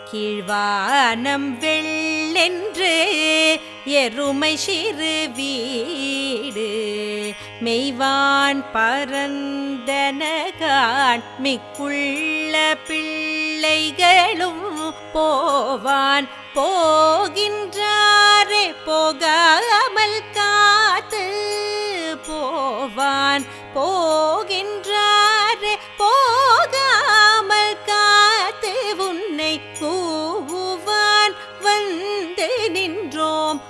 கீழ்வானம் வெள்ளென்று எருமை சிறு வீடு மெய்வான் பரந்தனகான் மிக்குள்ள பிள்ளைகளும் போவான் போகின்றாரே போகாமல் காத்து போவான் போகின்றாரே போகாமல் காத்து உன்னை கூவுவான் வந்து நின்றோம்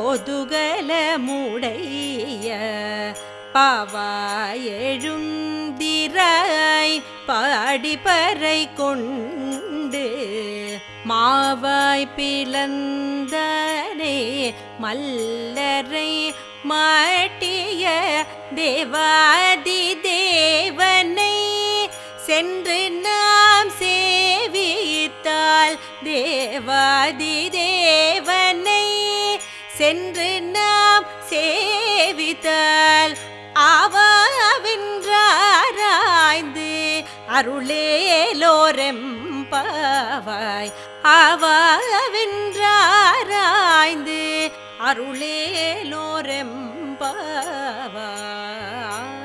கோதுகலமுடைய பாவாய் எழுந்திராய் பாடிப்பறை கொண்டு மாவாய் பிளந்தனே மல்லரை மாட்டிய தேவாதி தேவனை சென்று நாம் சேவித்தால் தேவாதி தேவனை சென்று நாம் சேவித்தால் ஆவாவென்றாராய்ந்து அருளேலோரெம்பாவாய் ஆவாவென்றாராய்ந்து அருளேலோரெம்பாவாய்